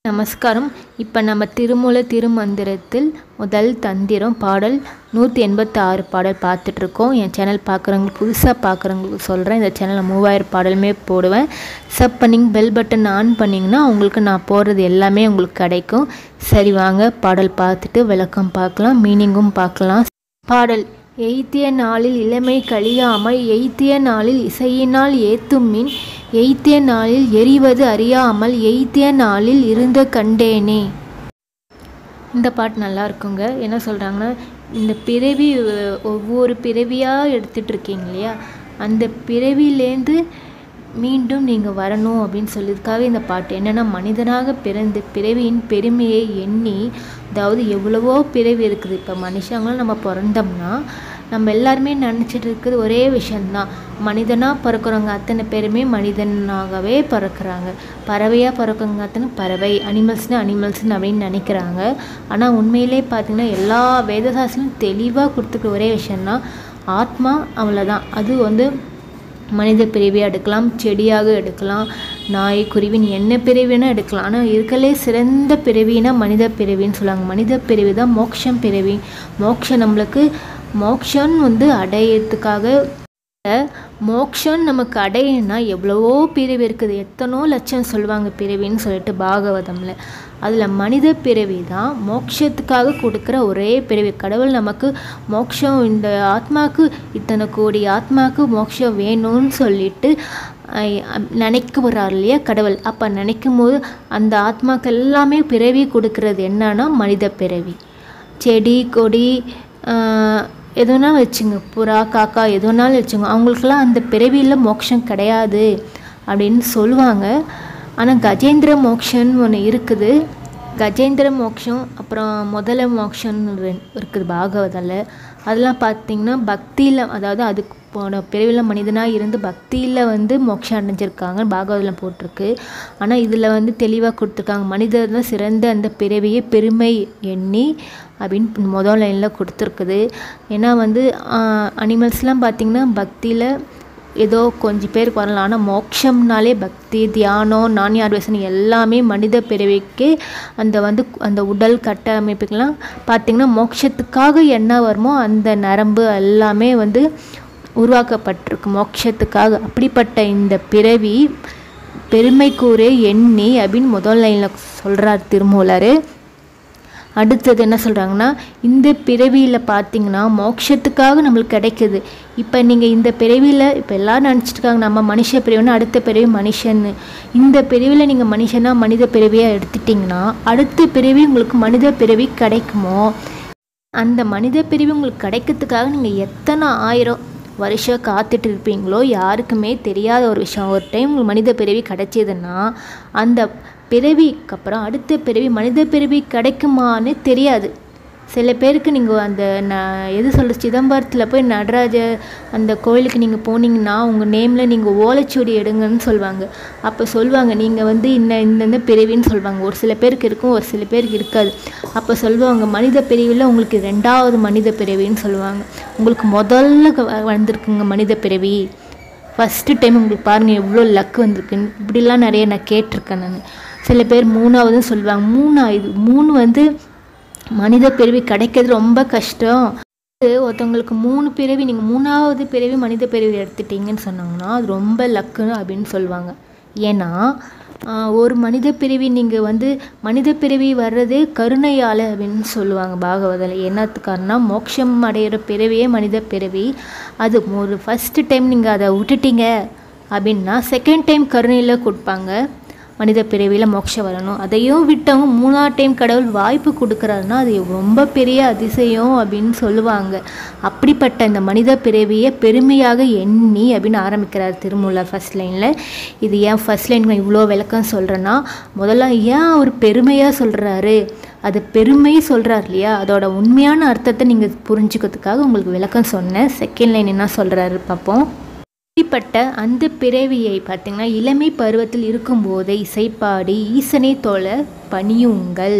நமஸ்காரம் இப்போ நம்ம திருமூல திருமந்திரத்தில் முதல் தந்திரம் பாடல் நூற்றி எண்பத்தாறு பாடல் பார்த்துட்ருக்கோம் என் சேனல் பார்க்குறவங்களுக்கு புதுசாக பார்க்குறவங்களுக்கு சொல்கிறேன் இந்த சேனலில் மூவாயிரம் பாடலுமே போடுவேன் சப் பண்ணிங் பெல் பட்டன் ஆன் பண்ணிங்கன்னா உங்களுக்கு நான் போடுறது எல்லாமே உங்களுக்கு கிடைக்கும் சரி வாங்க பாடல் பார்த்துட்டு விளக்கம் பார்க்கலாம் மீனிங்கும் பார்க்கலாம் பாடல் எய்த்திய நாளில் இளமை கழியாமல் எய்த்திய நாளில் இசையினால் ஏத்தும் மின் எய்த்திய நாளில் எரிவது அறியாமல் எய்த்திய நாளில் இருந்த கண்டேனே இந்த பாட்டு நல்லா இருக்குங்க என்ன சொல்கிறாங்கன்னா இந்த பிறவி அஹ், ஒவ்வொரு பிறவியாக எடுத்துட்டு இருக்கீங்க இல்லையா அந்த பிறவியிலேருந்து மீண்டும் நீங்கள் வரணும் அப்படின்னு சொல்லியிருக்காவே இந்த பாட்டு என்னென்னா மனிதனாக பிறந்து பிறவியின் பெருமையை எண்ணி அதாவது எவ்வளவோ பிறவி இருக்குது இப்போ மனுஷங்களும் நம்ம பிறந்தோம்னா நம்ம எல்லாருமே நினச்சிட்டு இருக்கிறது ஒரே விஷயந்தான் மனிதனாக பிறக்கிறவங்க அத்தனை பேருமே மனிதனாகவே பிறக்கிறாங்க பறவையாக பிறக்கிறவங்க அத்தனை பறவை அனிமல்ஸ்னு அனிமல்ஸ்னு அப்படின்னு நினைக்கிறாங்க ஆனால் உண்மையிலே பார்த்திங்கன்னா எல்லா வேதசாஸ்திரம் தெளிவாக கொடுத்துருக்க ஒரே விஷயந்தான் ஆத்மா அவ்வளோதான் அது வந்து மனித பிறவியாக எடுக்கலாம் செடியாக எடுக்கலாம் நாய் குருவின் என்ன பிறவினா எடுக்கலாம் ஆனால் இருக்கலே சிறந்த பிறவினா மனித பிறவின்னு சொல்லுவாங்க மனித பிறவி தான் மோட்சம் பிறவி மோட்சம் நம்மளுக்கு மோட்சம் வந்து அடையிறதுக்காக மோக்ஷம் நமக்கு அடையணும்னா எவ்வளவோ பிறவி இருக்குது எத்தனோ லட்சம் சொல்லுவாங்க பிறவின்னு சொல்லிட்டு பாகவதமில் அதில் மனித பிறவி தான் மோட்சத்துக்காக கொடுக்குற ஒரே பிறவி கடவுள் நமக்கு மோட்சம் இந்த ஆத்மாவுக்கு இத்தனை கோடி ஆத்மாவுக்கு மோட்சம் வேணும்னு சொல்லிட்டு ஐ- அம்- நினைக்க வர்றார் இல்லையா கடவுள் அப்போ நினைக்கும் போது அந்த ஆத்மாக்கு எல்லாமே பிறவி கொடுக்கறது என்னன்னா மனித பிறவி செடி கொடி ஆஹ், எதுனா வச்சுங்க புறா காக்கா எதுனாலும் வச்சுங்க அவங்களுக்கெல்லாம் அந்த பிறவியில் மோட்சம் கிடையாது அப்படின்னு சொல்லுவாங்க ஆனால் கஜேந்திர மோக்ஷன்னு ஒன்று இருக்குது கஜேந்திர மோக்ஷம் அப்புறம் முதல மோக்ஷன்னு ரெண்- இருக்குது பாகவதில் அதெல்லாம் பார்த்தீங்கன்னா பக்தியில் அதாவது அதுக்கு போன பிறவியில் மனிதனாக இருந்து பக்தியில் வந்து மோட்சம் அடைஞ்சிருக்காங்க பாகவதில் போட்டிருக்கு ஆனால் இதில் வந்து தெளிவாக கொடுத்துருக்காங்க மனிதர் தான் சிறந்த அந்த பிறவியை பெருமை எண்ணி அப்படின்னு முதல் லைனில் கொடுத்துருக்குது ஏன்னா வந்து அனிமல்ஸ்லாம் பார்த்திங்கன்னா பக்தியில் ஏதோ கொஞ்சம் பேருக்கு வரலாம் ஆனால் மோட்சம்னாலே பக்தி தியானம் நானியார்வேசன் எல்லாமே மனித பிறவிக்கு அந்த வந்து அந்த உடல் கட்டமைப்புக்கெல்லாம் பார்த்திங்கன்னா மோட்சத்துக்காக என்ன வருமோ அந்த நரம்பு எல்லாமே வந்து உருவாக்கப்பட்டிருக்கு மோட்சத்துக்காக அப்படிப்பட்ட இந்த பிறவி பெருமைக்கூறே எண்ணி அப்படின்னு முதல் லைனில் சொல்கிறார் திருமூலர் அடுத்தது என்ன சொல்கிறாங்கன்னா இந்த பிறவியில் பார்த்தீங்கன்னா மோட்சத்துக்காக நம்மளுக்கு கிடைக்குது இப்போ நீங்கள் இந்த பிறவியில் இப்போ எல்லாரும் நினச்சிட்டு இருக்காங்க நம்ம மனுஷ பிறவினா அடுத்த பிறவி மனுஷன்னு இந்த பிறவியில் நீங்கள் மனுஷனா மனித பிறவியாக எடுத்துட்டிங்கன்னா அடுத்த பிறவி உங்களுக்கு மனித பிறவி கிடைக்குமோ அந்த மனித பிரிவு உங்களுக்கு கிடைக்கிறதுக்காக நீங்கள் எத்தனை ஆயிரம் வருஷம் காத்துட்டு இருப்பீங்களோ யாருக்குமே தெரியாத ஒரு விஷயம் ஒரு டைம் உங்களுக்கு மனித பிறவி கிடைச்சதுன்னா அந்த பிறவிக்கு அப்புறம் அடுத்த பிறவி மனித பிறவி கிடைக்குமான்னு தெரியாது சில பேருக்கு நீங்கள் அந்த ந எது சொல்ற சிதம்பரத்தில் போய் நடராஜ அந்த கோயிலுக்கு நீங்கள் போனீங்கன்னா உங்கள் நேமில் நீங்கள் ஓலைச்சுவடி எடுங்கன்னு சொல்லுவாங்க அப்போ சொல்லுவாங்க நீங்கள் வந்து இன்ன இந்தந்த பிறவின்னு சொல்லுவாங்க ஒரு சில பேருக்கு இருக்கும் ஒரு சில பேருக்கு இருக்காது அப்போ சொல்லுவாங்க மனித பிறவியில் உங்களுக்கு ரெண்டாவது மனித பிறவின்னு சொல்லுவாங்க உங்களுக்கு முதல்ல க- வந்திருக்குங்க மனித பிறவி ஃபஸ்ட்டு டைம் உங்களுக்கு பாருங்கள் எவ்வளோ லக் வந்திருக்குன்னு இப்படிலாம் நிறைய நான் கேட்டிருக்கேன் நான் சில பேர் மூணாவதுன்னு சொல்லுவாங்க மூணாவது மூணு வந்து மனித பிறவி கிடைக்கிறது ரொம்ப கஷ்டம் அது ஒருத்தவங்களுக்கு மூணு பிறவி நீங்கள் மூணாவது பிறவி மனித பிறவி எடுத்துட்டீங்கன்னு சொன்னாங்கன்னா அது ரொம்ப லக்கு அப்படின்னு சொல்லுவாங்க ஏன்னா ஆஹ், ஒரு மனித பிறவி நீங்கள் வந்து மனித பிறவி வர்றதே கருணையால் அப்படின்னு சொல்லுவாங்க பாகவதில் என்னத்துக்காரனா மோட்சம் அடையிற பிறவியே மனித பிறவி அது ஒரு ஃபஸ்ட்டு டைம் நீங்கள் அதை விட்டுட்டீங்க அப்படின்னா செகண்ட் டைம் கருணையில் கொடுப்பாங்க மனித பிறவியில் மோட்சம் வரணும் அதையும் விட்டவங்க மூணாவது டைம் கடவுள் வாய்ப்பு கொடுக்குறாருன்னா அது ரொம்ப பெரிய அதிசயம் அப்படின்னு சொல்லுவாங்க அப்படிப்பட்ட இந்த மனித பிறவியை பெருமையாக எண்ணி அப்படின்னு ஆரம்பிக்கிறார் திருமூலர் ஃபர்ஸ்ட் லைனில் இது ஏன் ஃபர்ஸ்ட் லைன் இவ்வளோ விளக்கம் சொல்கிறேன்னா முதல்ல ஏன் அவர் பெருமையாக சொல்கிறாரு அது பெருமை சொல்கிறார் இல்லையா அதோட உண்மையான அர்த்தத்தை நீங்கள் புரிஞ்சுக்கிறதுக்காக உங்களுக்கு விளக்கம் சொன்னேன் செகண்ட் லைன் என்ன சொல்கிறாரு பார்ப்போம் இப்படிப்பட்ட அந்த பிறவியை பார்த்தீங்கன்னா இளமை பருவத்தில் இருக்கும்போதே இசைப்பாடி ஈசனை தொழ பணியுங்கள்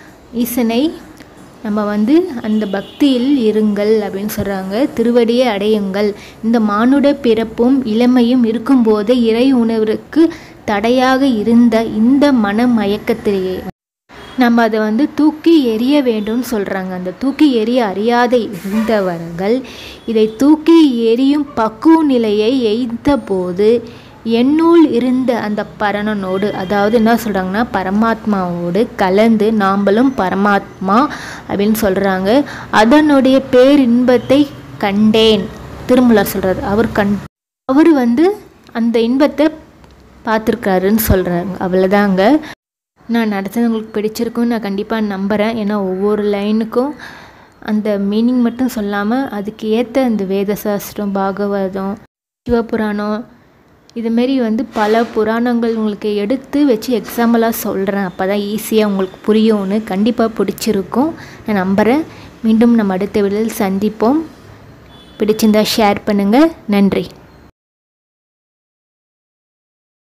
ஈசனை நம்ம வந்து அந்த பக்தியில் இருங்கள் அப்படின்னு சொல்கிறாங்க திருவடியை அடையுங்கள் இந்த மானுட பிறப்பும் இளமையும் இருக்கும்போதே இறை உணர்வுக்கு தடையாக இருந்த இந்த மன மயக்கத்திலேயே நம்ம அதை வந்து தூக்கி எறிய வேண்டும்னு சொல்கிறாங்க அந்த தூக்கி எறிய அறியாத இருந்தவர்கள் இதை தூக்கி எறியும் பக்குவ நிலையை எய்த போது என்னுள் இருந்த அந்த பரணனோடு அதாவது என்ன சொல்கிறாங்கன்னா பரமாத்மாவோடு கலந்து நாம்பளும் பரமாத்மா அப்படின்னு சொல்கிறாங்க அதனுடைய பேரின்பத்தை கண்டேன் திருமலர் சொல்கிறார் அவர் கண் அவர் வந்து அந்த இன்பத்தை பார்த்துருக்காருன்னு சொல்கிறாங்க அவ்வளோதாங்க நான் நடத்துறது உங்களுக்கு பிடிச்சிருக்குன்னு நான் கண்டிப்பாக நம்புகிறேன் ஏன்னா ஒவ்வொரு லைனுக்கும் அந்த மீனிங் மட்டும் சொல்லாமல் அதுக்கு ஏற்ற அந்த வேத சாஸ்திரம் பாகவதம் சிவபுராணம் இதுமாரி வந்து பல புராணங்கள் உங்களுக்கு எடுத்து வச்சு எக்ஸாம்பிளாக சொல்கிறேன் அப்போ தான் ஈஸியாக உங்களுக்கு புரியும்னு கண்டிப்பாக பிடிச்சிருக்கும் நான் நம்புகிறேன் மீண்டும் நம்ம அடுத்த வீடியோவில் சந்திப்போம் பிடிச்சிருந்தா ஷேர் பண்ணுங்கள் நன்றி